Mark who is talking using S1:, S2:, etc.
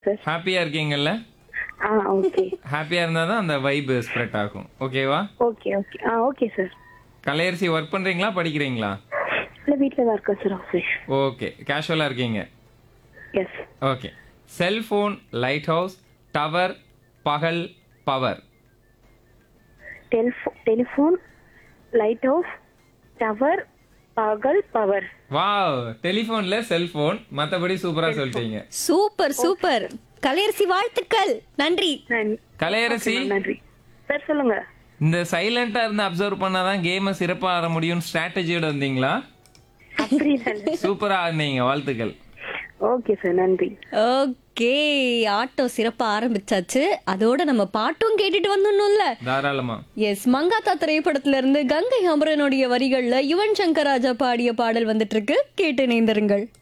S1: sir
S2: ஹாப்பியா இருக்கீங்கல்ல
S1: ஆ okay
S2: ஹாப்பியா இருந்தா தான் அந்த வைப் ஸ்ப்ரெட் ஆகும் ஓகேவா
S1: ஓகே ஓகே ஆ ஓகே சார்
S2: கலையரசி ஒர்க் பண்றீங்களா படிக்கிறீங்களா
S1: இல்லை வீட்டில் தான் இருக்கேன் சார் ஆஃபீஸ்
S2: ஓகே கேஷுவலா இருக்கீங்க
S1: yes
S2: okay cellphone lighthouse tower பகல் power
S1: telephone telephone lighthouse tower பகல் பவர்
S2: வாவ் டெலிஃபோன்ல செல்போன் மத்தபடி சூப்பரா சொல்லிட்டீங்க
S3: சூப்பர் சூப்பர் கலையரசி வாழ்த்துக்கள் நன்றி
S2: கலையரசி
S1: நன்றி சார் சொல்லுங்க
S2: இந்த சைலண்டா இருந்து அப்சர்வ் பண்ணாதான் கேமை சிறப்பா ஆட முடியும் ஸ்ட்ராட்டஜியோட வந்தீங்களா
S1: அப்படி இல்லை
S2: சூப்பரா ஆடினீங்க வாழ்த்துக்கள்
S1: ஓகே சார் நன்றி
S3: ஓகே ஆட்டோ சிறப்பா ஆரம்பிச்சாச்சு அதோட நம்ம பாட்டும் கேட்டுட்டு வந்துடணும்ல
S2: தாராளமா
S3: எஸ் மங்காத்தா திரைப்படத்துல இருந்து கங்கை அமரனுடைய வரிகள்ல யுவன் சங்கர் ராஜா பாடிய பாடல் வந்துட்டு இருக்கு கேட்டு இணைந்திருங்கள்